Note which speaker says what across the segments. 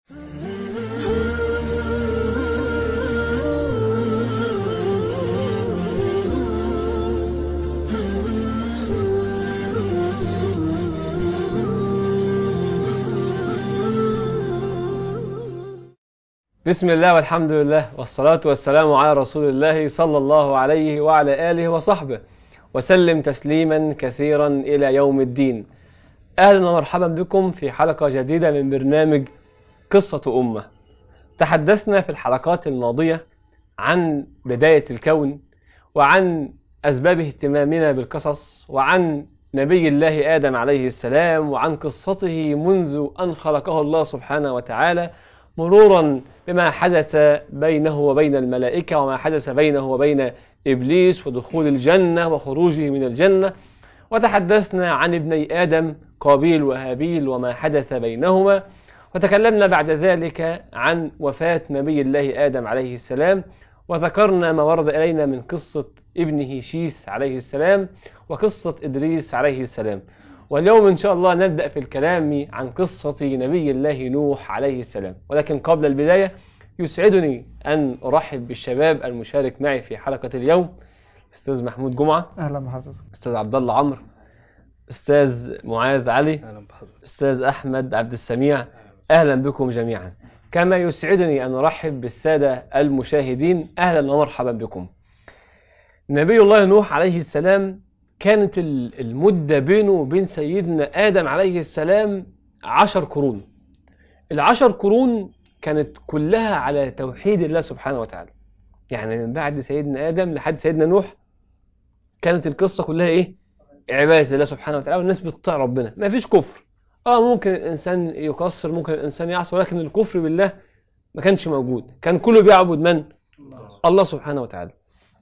Speaker 1: بسم الله والحمد لله والصلاة والسلام على رسول الله صلى الله عليه وعلى آله وصحبه وسلم تسليما كثيرا إلى يوم الدين أهلا ومرحبا بكم في حلقة جديدة من برنامج قصة أمة تحدثنا في الحلقات الماضية عن بداية الكون وعن أسباب اهتمامنا بالقصص وعن نبي الله آدم عليه السلام وعن قصته منذ أن خلقه الله سبحانه وتعالى مرورا بما حدث بينه وبين الملائكة وما حدث بينه وبين إبليس ودخول الجنة وخروجه من الجنة وتحدثنا عن ابني آدم قابيل وهابيل وما حدث بينهما وتكلمنا بعد ذلك عن وفاة نبي الله آدم عليه السلام وذكرنا ما ورد إلينا من قصة ابنه شيث عليه السلام وقصة إدريس عليه السلام واليوم إن شاء الله نبدأ في الكلام عن قصة نبي الله نوح عليه السلام ولكن قبل البداية يسعدني أن أرحب بالشباب المشارك معي في حلقة اليوم أستاذ محمود جمعة
Speaker 2: اهلا بحضرتك
Speaker 1: أستاذ عبد الله عمرو أستاذ معاذ علي
Speaker 3: اهلا بحضرتك
Speaker 1: أستاذ أحمد عبد السميع أهلا بكم جميعا كما يسعدني أن أرحب بالسادة المشاهدين أهلا ومرحبا بكم نبي الله نوح عليه السلام كانت ال- المدة بينه وبين سيدنا آدم عليه السلام عشر قرون العشر قرون كانت كلها على توحيد الله سبحانه وتعالى يعني من بعد سيدنا آدم لحد سيدنا نوح كانت القصة كلها إيه عبادة الله سبحانه وتعالى والناس بتطيع ربنا ما فيش كفر اه ممكن الإنسان يقصر ممكن الإنسان يعصي ولكن الكفر بالله ما كانش موجود كان كله بيعبد من الله سبحانه وتعالى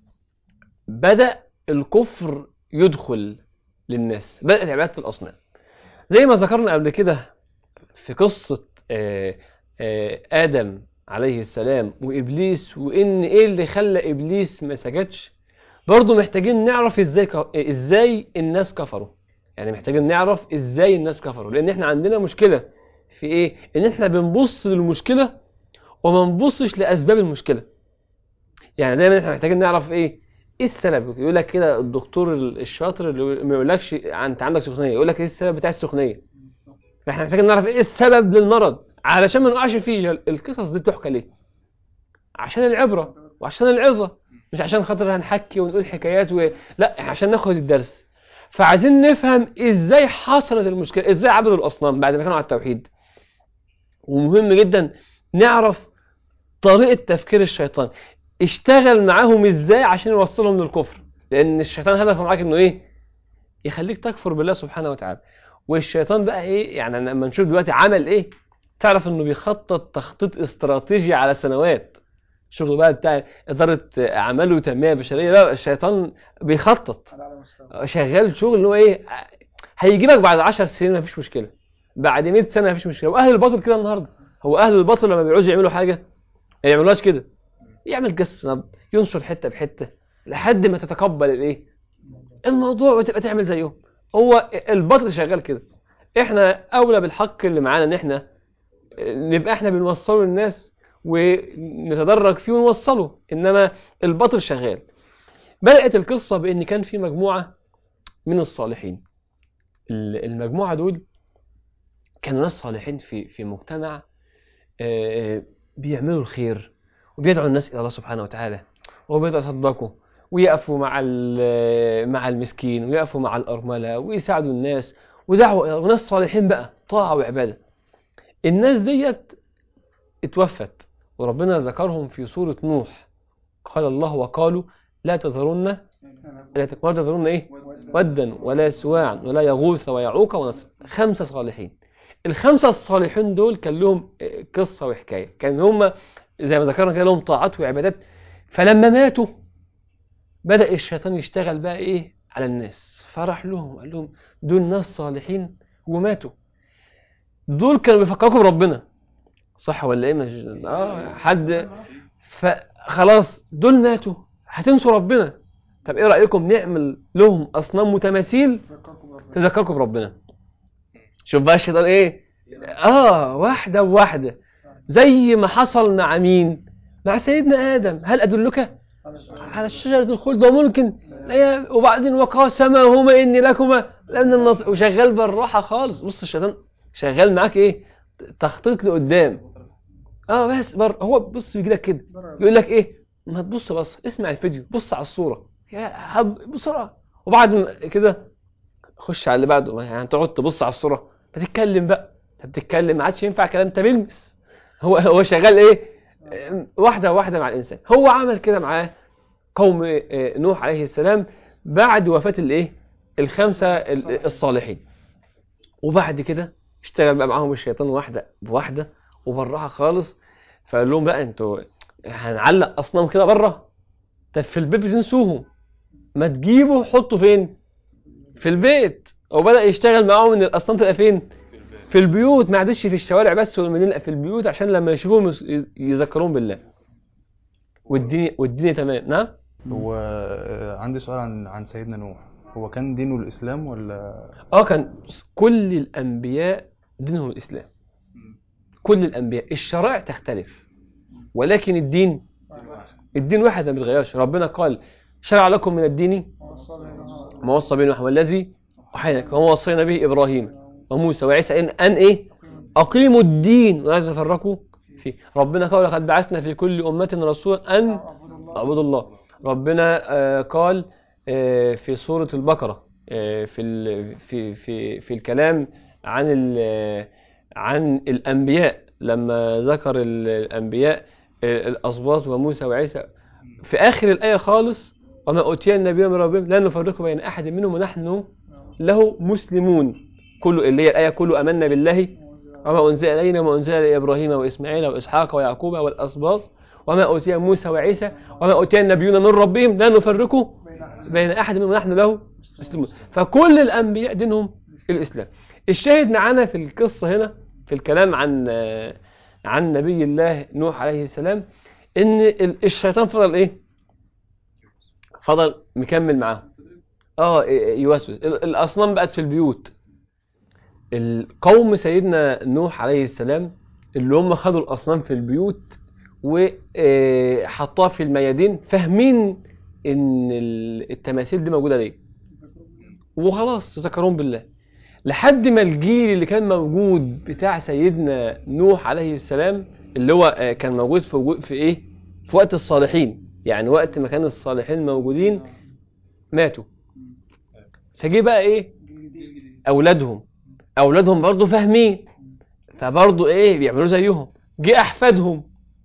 Speaker 1: بدأ الكفر يدخل للناس بدأت عبادة الأصنام زي ما ذكرنا قبل كده في قصة آه، آه، آدم عليه السلام وإبليس وإن إيه اللي خلى إبليس ما سجدش برضه محتاجين نعرف إزاي ك- إزاي الناس كفروا يعني محتاجين نعرف إزاي الناس كفروا لأن إحنا عندنا مشكلة في إيه إن إحنا بنبص للمشكلة وما نبصش لأسباب المشكلة يعني دايما إحنا محتاجين نعرف إيه ايه السبب يقول لك كده الدكتور الشاطر اللي ما يقولكش انت عندك سخونيه يقول لك ايه السبب بتاع السخونيه فاحنا محتاجين نعرف ايه السبب للمرض علشان ما نقعش فيه القصص دي بتحكى ليه عشان العبره وعشان العظه مش عشان خاطر هنحكي ونقول حكايات و... لا عشان ناخد الدرس فعايزين نفهم ازاي حصلت المشكله ازاي عبدوا الاصنام بعد ما كانوا على التوحيد ومهم جدا نعرف طريقه تفكير الشيطان اشتغل معاهم ازاي عشان يوصلهم للكفر لان الشيطان هدفه معاك انه ايه يخليك تكفر بالله سبحانه وتعالى والشيطان بقى ايه يعني لما نشوف دلوقتي عمل ايه تعرف انه بيخطط تخطيط استراتيجي على سنوات شغل بقى بتاع اداره اعمال وتنميه بشريه لا الشيطان بيخطط شغال شغل اللي هو ايه هيجيبك بعد 10 سنين مفيش مشكله بعد 100 سنه مفيش مشكله واهل الباطل كده النهارده هو اهل الباطل لما بيعوزوا يعملوا حاجه ما يعملوهاش كده يعمل قص نبض ينشر حته بحته لحد ما تتقبل الايه الموضوع وتبقى تعمل زيهم هو الباطل شغال كده احنا اولى بالحق اللي معانا ان احنا نبقى احنا بنوصله للناس ونتدرج فيه ونوصله انما الباطل شغال بدأت القصة بان كان في مجموعة من الصالحين ال- المجموعة دول كانوا ناس صالحين في في مجتمع آه، بيعملوا الخير وبيدعوا الناس الى الله سبحانه وتعالى وبيتصدقوا ويقفوا مع ال- مع المسكين ويقفوا مع الارمله ويساعدوا الناس ودعوه وناس صالحين بقى طاعه وعباده الناس ديت اتوفت وربنا ذكرهم في سوره نوح قال الله وقالوا لا تذرن لا تك- ولا تذرن ايه ودا ولا سواعا ولا يغوث ويعوق ونصر خمسه صالحين الخمسه الصالحين دول كان لهم آه، قصه وحكايه كان هم زي ما ذكرنا كده لهم طاعات وعبادات فلما ماتوا بدأ الشيطان يشتغل بقى ايه على الناس فراح لهم وقال لهم دول ناس صالحين وماتوا دول كانوا بيفكروا بربنا صح ولا ايه مش اه حد فخلاص دول ماتوا هتنسوا ربنا طب ايه رأيكم نعمل لهم اصنام وتماثيل تذكركم بربنا شوف بقى الشيطان ايه اه واحدة بواحدة زي ما حصل مع مين مع سيدنا آدم هل أدلك على شجرة الخلد وممكن لا- وبعدين وقاسمهما إني لكما لأن النص وشغال بالراحة خالص بص الشيطان شغال معاك إيه تخطيط لقدام اه بس بر هو بص يجي لك كده يقول لك ايه ما تبص بص اسمع الفيديو بص على الصورة يا هب بسرعة وبعد ما كده خش على اللي بعده يعني تقعد تبص على الصورة بتتكلم بقى انت بتتكلم ما عادش ينفع كلام انت بلمس هو هو شغال ايه آه، واحدة واحدة مع الإنسان هو عمل كده معاه قوم آه، نوح عليه السلام بعد وفاة الايه الخمسة ال- الصالحين وبعد كده اشتغل بقى معاهم الشيطان واحدة بواحدة وبراها خالص فقال لهم بقى انتوا هنعلق أصنام كده بره طب في البيت بتنسوهم ما تجيبوا حطوا فين في البيت وبدأ يشتغل معاهم ان الأصنام تبقى فين في البيوت ما عادش في الشوارع بس والمدينة لا، في البيوت عشان لما يشوفوهم يس- يذكرون بالله والدنيا والدنيا تمام نعم
Speaker 2: هو آه، عندي سؤال عن عن سيدنا نوح هو كان دينه الإسلام ولا
Speaker 1: اه كان كل الانبياء دينهم الاسلام كل الانبياء الشرائع تختلف ولكن الدين الدين واحد ما بيتغيرش ربنا قال شرع لكم من الدين ما وصى به نوح والذي وحينك وما وصينا به ابراهيم وموسى وعيسى ان ان ايه اقيموا الدين ولا تتفرقوا فيه ربنا قال لقد بعثنا في كل امه رسولا ان اعبدوا الله ربنا آه، قال آه، في سورة البقرة آه، في ال- في في في الكلام عن ال- عن الأنبياء لما ذكر ال- الأنبياء آه، الأسباط وموسى وعيسى في آخر الآية خالص وما أوتي النبي من ربهم لا نفرق بين أحد منهم ونحن له مسلمون كل اللي هي الآية كله أمنا بالله وما أنزل إلينا وما أنزل لإبراهيم وإسماعيل وإسحاق ويعقوب والأسباط وما أوتي موسى وعيسى وما أوتي النبيون من ربهم لا نفرق بين أحد منهم ونحن له مسلمون فكل الأنبياء دينهم الإسلام الشاهد معانا في القصة هنا في الكلام عن آه، عن نبي الله نوح عليه السلام إن ال- الشيطان فضل إيه فضل مكمل معاهم اه يوسوس ال- الأصنام بقت في البيوت القوم سيدنا نوح عليه السلام اللي هم خدوا الأصنام في البيوت وحطوها في الميادين فاهمين ان ال- التماثيل دي موجوده ليه وخلاص ذكرون بالله لحد ما الجيل اللي كان موجود بتاع سيدنا نوح عليه السلام اللي هو آه، كان موجود في وجو- في ايه في وقت الصالحين يعني وقت ما كان الصالحين موجودين ماتوا فجي بقى ايه اولادهم اولادهم برضه فاهمين فبرضه ايه بيعملوا زيهم جه احفادهم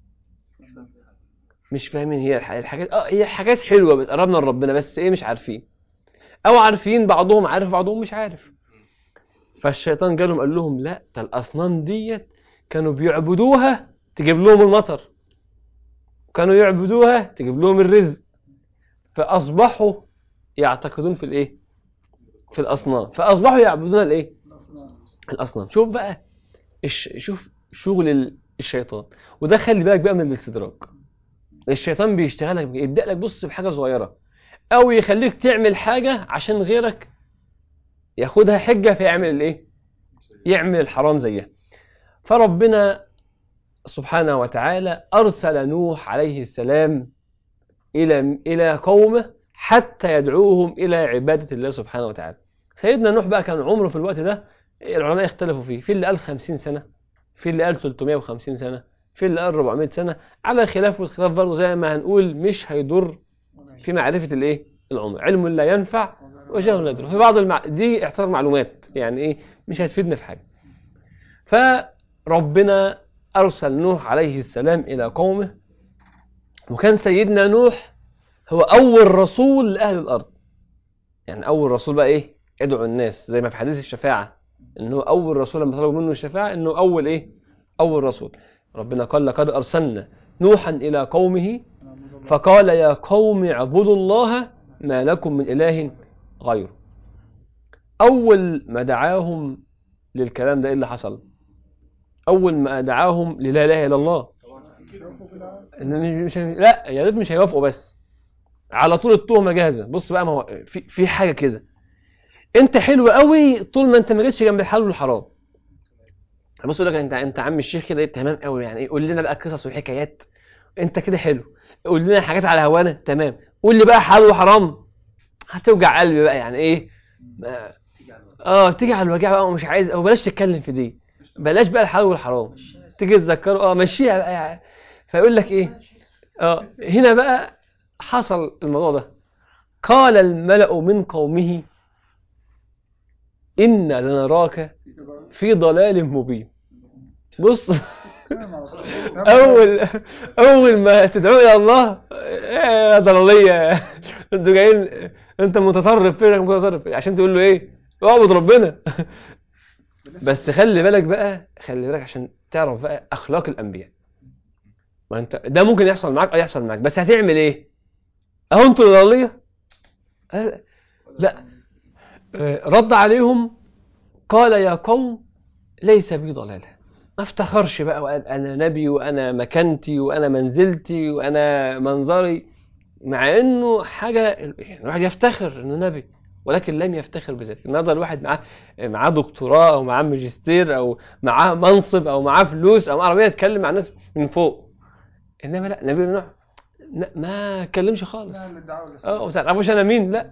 Speaker 1: مش فاهمين هي الح- الحاجات اه هي حاجات حلوه بتقربنا لربنا بس ايه مش عارفين او عارفين بعضهم عارف بعضهم مش عارف فالشيطان جالهم قال لهم لا ده الاصنام ديت كانوا بيعبدوها تجيب لهم المطر كانوا يعبدوها تجيب لهم الرزق فاصبحوا يعتقدون في الايه في الاصنام فاصبحوا يعبدون الايه الاصنام شوف بقى الش... شوف شغل ال- الشيطان وده خلي بالك بقى من الاستدراك الشيطان بيشتغلك يبدأ لك بص بحاجة صغيرة أو يخليك تعمل حاجة عشان غيرك ياخدها حجة فيعمل الإيه؟ يعمل الحرام زيها فربنا سبحانه وتعالى أرسل نوح عليه السلام إلى إلى قومه حتى يدعوهم إلى عبادة الله سبحانه وتعالى سيدنا نوح بقى كان عمره في الوقت ده العلماء اختلفوا فيه في اللي قال 50 سنة في اللي قال 350 سنة في اللي قال 400 سنة على خلاف والخلاف برضه زي ما هنقول مش هيضر في معرفة الايه العمر علم لا ينفع وجهل لا يضر في بعض المع... دي اعتبار معلومات يعني ايه مش هتفيدنا في حاجة فربنا أرسل نوح عليه السلام إلى قومه وكان سيدنا نوح هو أول رسول لأهل الأرض يعني أول رسول بقى إيه يدعو الناس زي ما في حديث الشفاعة إنه أول رسول لما طلبوا منه الشفاعة إنه أول إيه أول رسول ربنا قال لقد أرسلنا نوحا إلى قومه فقال يا قوم اعبدوا الله ما لكم من إله غيره أول ما دعاهم للكلام ده إيه اللي حصل أول ما دعاهم للا إله إلا الله إن مش مش لا يا ريت مش هيوافقوا بس على طول التهمة جاهزة بص بقى ما هو في, في حاجة كده انت حلو قوي طول ما انت ما جيتش جنب الحلال والحرام بص يقول لك انت انت عم الشيخ كده إيه تمام قوي يعني ايه قول لنا بقى قصص وحكايات انت كده حلو قول لنا حاجات على هوانا تمام قول لي بقى حلال وحرام هتوجع قلبي بقى يعني ايه اه, آه تيجي على الوجع بقى ومش عايز او بلاش تتكلم في دي بلاش بقى الحلال والحرام تيجي تذكره اه مشيها بقى يعني. فيقول لك ايه اه هنا بقى حصل الموضوع ده قال الملأ من قومه إنا لنراك في ضلال مبين بص أول أول ما تدعو إلى الله يا ضلالية أنتوا جايين أنت متطرف فين متطرف فين؟ عشان تقول له إيه اعبد ربنا بس خلي بالك بقى خلي بالك عشان تعرف بقى أخلاق الأنبياء ما أنت ده ممكن يحصل معاك أو يحصل معاك بس هتعمل إيه؟ أهو أنتوا ضلالية؟ قال- لا آه، رد عليهم قال يا قوم ليس بي ضلالة ما افتخرش بقى وقال انا نبي وانا مكانتي وانا منزلتي وانا منظري مع انه حاجه يعني الواحد يفتخر انه نبي ولكن لم يفتخر بذلك النهارده الواحد معاه معاه دكتوراه او معاه ماجستير او معاه منصب او معاه فلوس او معاه عربيه يتكلم مع الناس من فوق انما لا نبي نوح لا، ما اتكلمش خالص اه وما تعرفوش انا مين لا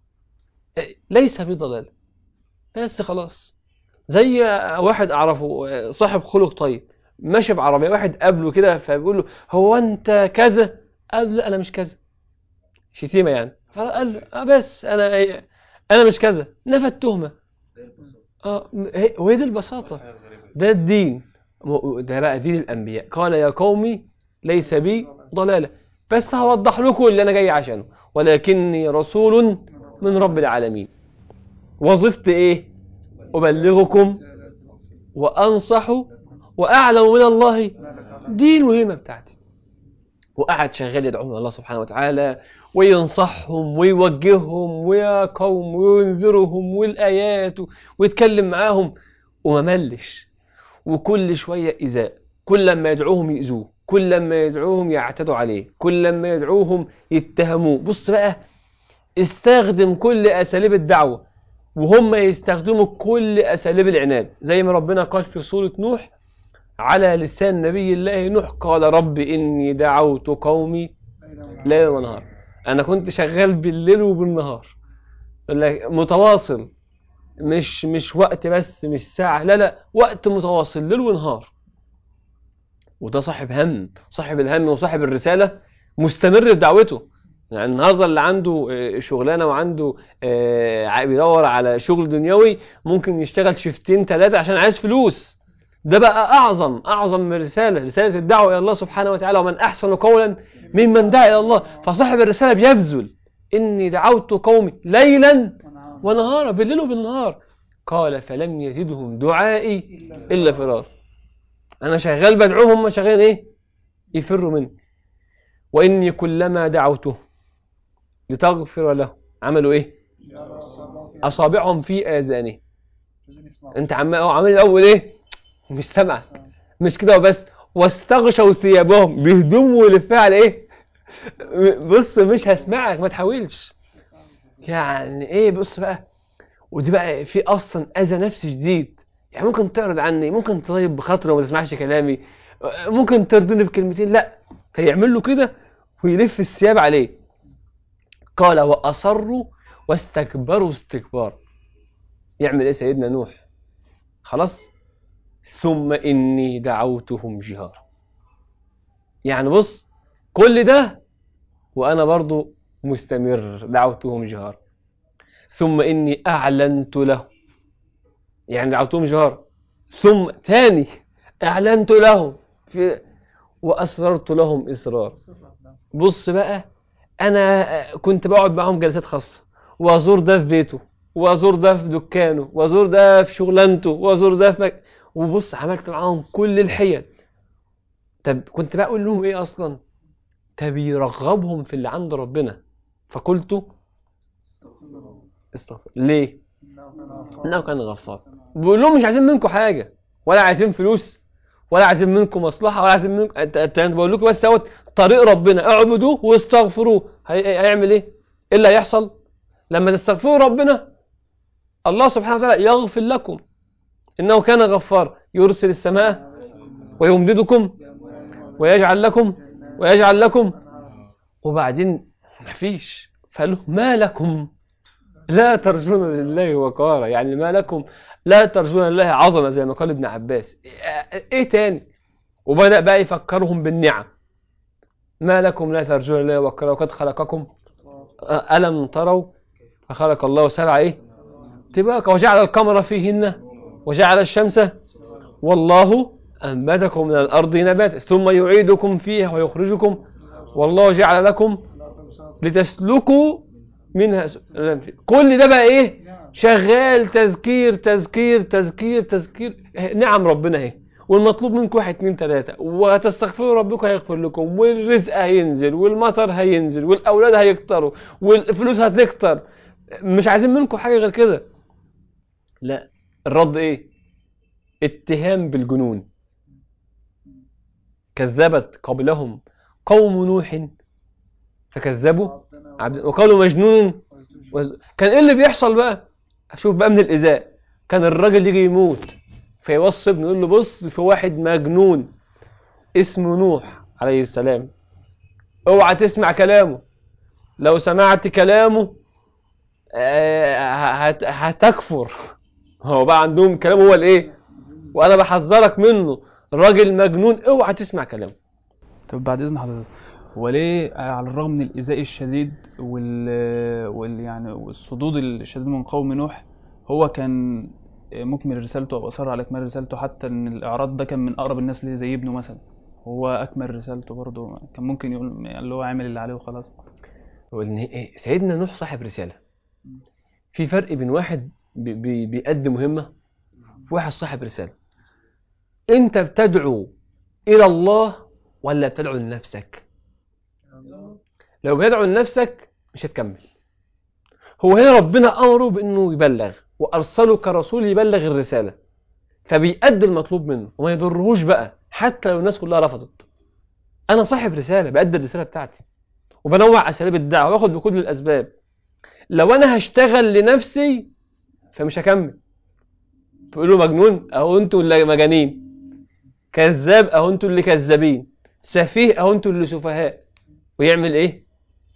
Speaker 1: ليس بي ضلال بس خلاص زي واحد اعرفه صاحب خلق طيب ماشي بعربيه واحد قابله كده فبيقول له هو انت كذا قال لا انا مش كذا شتيمه يعني فقال له آه بس انا انا مش كذا نفى التهمه اه هي- وهي دي البساطه ده الدين م- ده بقى دين الانبياء قال يا قومي ليس بي ضلاله بس هوضح لكم اللي انا جاي عشانه ولكني رسول من رب العالمين وظيفتي ايه ابلغكم وانصح واعلم من الله دي المهمه بتاعتي وقعد شغال يدعو الله سبحانه وتعالى وينصحهم ويوجههم ويا قوم وينذرهم والايات ويتكلم معاهم وما ملش وكل شويه ايذاء كل لما يدعوهم يؤذوه كل لما يدعوهم يعتدوا عليه كل لما يدعوهم يتهموه بص بقى استخدم كل اساليب الدعوه وهم يستخدموا كل اساليب العناد زي ما ربنا قال في سوره نوح على لسان نبي الله نوح قال رب اني دعوت قومي ليلا ونهارا انا كنت شغال بالليل وبالنهار يقول لك متواصل مش مش وقت بس مش ساعة لا لا وقت متواصل ليل ونهار وده صاحب هم صاحب الهم وصاحب الرسالة مستمر في دعوته يعني النهارده اللي عنده آه، شغلانه وعنده آه، ع- بيدور على شغل دنيوي ممكن يشتغل شيفتين ثلاثه عشان عايز فلوس ده بقى اعظم اعظم من رساله رساله الدعوه الى الله سبحانه وتعالى ومن احسن قولا ممن دعا الى الله فصاحب الرساله بيبذل اني دعوت قومي ليلا ونهارا بالليل وبالنهار قال فلم يزدهم دعائي الا فرار انا شغال بدعوهم هم شغالين ايه يفروا مني واني كلما دعوته لتغفر له عملوا ايه اصابعهم في اذانه انت عمال اه عامل الاول ايه مش سامع مش كده وبس واستغشوا ثيابهم بهدوم ولفها ايه بص مش هسمعك ما تحاولش يعني ايه بص بقى ودي بقى في اصلا اذى نفسي شديد يعني ممكن تعرض عني ممكن تطيب بخاطري وما تسمعش كلامي ممكن ترضيني بكلمتين لا فيعمل له كده ويلف الثياب عليه قال واصروا واستكبروا استكبار يعمل ايه سيدنا نوح خلاص ثم اني دعوتهم جهارا يعني بص كل ده وانا برضو مستمر دعوتهم جهارا ثم اني اعلنت له يعني دعوتهم جهارا ثم ثاني اعلنت لهم في واسررت لهم اسرار بص بقى انا كنت بقعد معاهم جلسات خاصه وازور ده في بيته وازور ده في دكانه وازور ده في شغلانته وازور ده في مك... وبص عملت معاهم كل الحيل طب كنت بقى اقول لهم ايه اصلا طب يرغبهم في اللي عند ربنا فقلت استغفر ليه انه كان غفار بيقول لهم مش عايزين منكم حاجه ولا عايزين فلوس ولا عايزين منكم مصلحه ولا عايزين منكم انت انت أنت بقول لكم بس اهوت طريق ربنا اعبدوه واستغفروه هي... هيعمل ايه؟ ايه اللي هيحصل؟ لما تستغفروا ربنا الله سبحانه وتعالى يغفر لكم انه كان غفار يرسل السماء ويمددكم ويجعل لكم ويجعل لكم وبعدين مفيش فقال له ما لكم لا ترجون لله وقارا يعني ما لكم لا ترجون لله عظمة زي ما قال ابن عباس ايه تاني وبدأ بقى يفكرهم بالنعم ما لكم لا ترجون لله وقارا وقد خلقكم ألم تروا فخلق الله سبع ايه تبقى وجعل القمر فيهن وجعل الشمس والله أنبتكم من الأرض نباتا ثم يعيدكم فيها ويخرجكم والله جعل لكم لتسلكوا منها كل ده بقى ايه شغال تذكير تذكير تذكير تذكير نعم ربنا اهي والمطلوب منكم واحد اتنين تلاتة وتستغفروا ربكم هيغفر لكم والرزق هينزل والمطر هينزل والأولاد هيكتروا والفلوس هتكتر مش عايزين منكم حاجة غير كده لا الرد ايه اتهام بالجنون كذبت قبلهم قوم نوح فكذبوا عبد وقالوا مجنون وز- كان ايه اللي بيحصل بقى شوف بقى من الإزاء كان الراجل يجي يموت فيوصي ابنه يقول له بص في واحد مجنون اسمه نوح عليه السلام اوعى تسمع كلامه لو سمعت كلامه آه، هت- هتكفر هو بقى عندهم كلام هو الايه وانا بحذرك منه راجل مجنون اوعى تسمع كلامه
Speaker 2: طب بعد اذن حضرتك هو ليه على الرغم من الايذاء الشديد وال, وال... يعني والصدود الشديد من قوم نوح هو كان مكمل رسالته او اصر على اكمال رسالته حتى ان الاعراض ده كان من اقرب الناس ليه زي ابنه مثلا هو اكمل رسالته برضه كان ممكن يقول يعني اللي هو عامل اللي عليه وخلاص
Speaker 1: وإن إيه؟ سيدنا نوح صاحب رسالة في فرق بين واحد بي- بي- بيقدم مهمة وواحد صاحب رسالة انت بتدعو الى الله ولا بتدعو لنفسك لو بتدعو لنفسك مش هتكمل هو هنا ربنا امره بانه يبلغ وارسله كرسول يبلغ الرسالة فبيأدي المطلوب منه وما يضرهوش بقى حتى لو الناس كلها رفضت انا صاحب رسالة بأدي الرسالة بتاعتي وبنوع اساليب الدعوه واخد بكل الاسباب لو انا هشتغل لنفسي فمش هكمل تقولوا مجنون اهو انتوا اللي مجانين كذاب اهو انتوا اللي كذابين سفيه اهو انتوا اللي سفهاء ويعمل ايه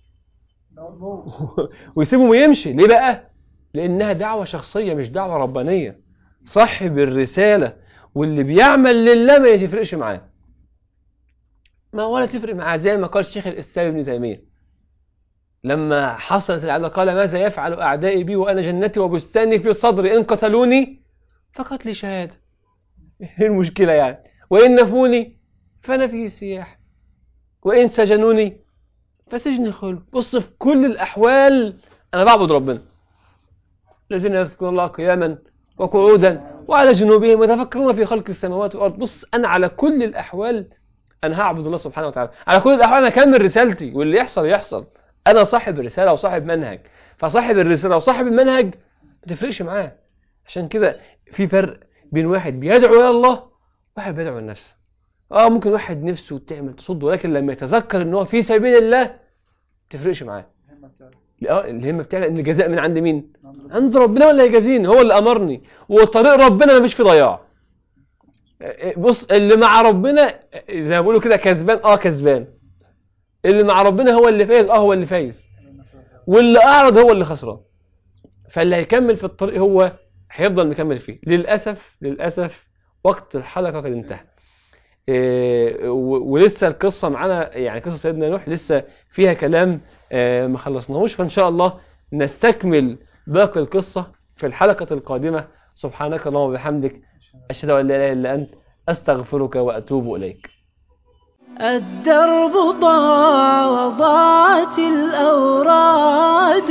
Speaker 1: ويسيبه ويمشي ليه بقى لانها دعوه شخصيه مش دعوه ربانيه صاحب الرساله واللي بيعمل لله ما يفرقش معاه ما ولا تفرق معاه زي ما قال شيخ الإسلام ابن تيمية لما حصلت العداء قال ماذا يفعل أعدائي بي وأنا جنتي وبستاني في صدري إن قتلوني فقتلي شهادة إيه المشكلة يعني وإن نفوني فأنا في سياح وإن سجنوني فسجن خلو بص في كل الأحوال أنا بعبد ربنا الذين يذكرون الله قياما وقعودا وعلى جنوبهم ويتفكرون في خلق السماوات والأرض بص أنا على كل الأحوال انا هعبد الله سبحانه وتعالى على كل الاحوال انا اكمل رسالتي واللي يحصل يحصل انا صاحب رساله وصاحب منهج فصاحب الرساله وصاحب المنهج ما تفرقش معاه عشان كده في فرق بين واحد بيدعو الى الله واحد بيدعو لنفسه اه ممكن واحد نفسه تعمل تصد ولكن لما يتذكر ان هو في سبيل الله ما تفرقش معاه اه الهمه بتاعنا ان الجزاء من عند مين عند ربنا ولا يجازيني هو اللي امرني وطريق ربنا مش في ضياع بص اللي مع ربنا زي ما بيقولوا كده كسبان اه كسبان اللي مع ربنا هو اللي فايز اه هو اللي فايز واللي اعرض هو اللي خسران فاللي هيكمل في الطريق هو هيفضل مكمل فيه للاسف للاسف وقت الحلقه قد انتهى إيه و- ولسه القصه معانا يعني قصه سيدنا نوح لسه فيها كلام آه، ما خلصناهوش فان شاء الله نستكمل باقي القصه في الحلقه القادمه سبحانك اللهم وبحمدك أشهد أن لا إله إلا أنت أستغفرك وأتوب إليك
Speaker 3: الدرب ضاع وضاعت الأوراد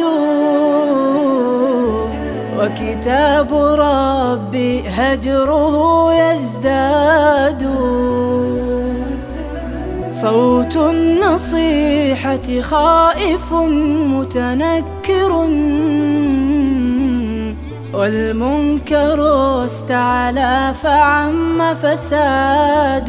Speaker 3: وكتاب ربي هجره يزداد صوت النصيحة خائف متنكر والمنكر استعلى فعم فساد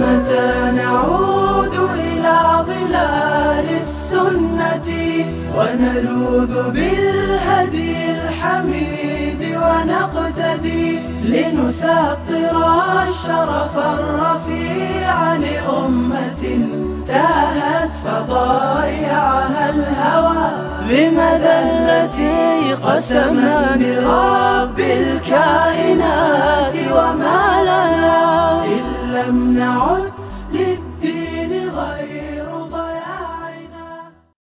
Speaker 3: فمتى نعود إلى ظلال السنة ون ونلوذ بالهدي الحميد ونقتدي لنسطر الشرف الرفيع لأمة تاهت فضايعها الهوى بمذلتي قسما برب الكائنات وما لنا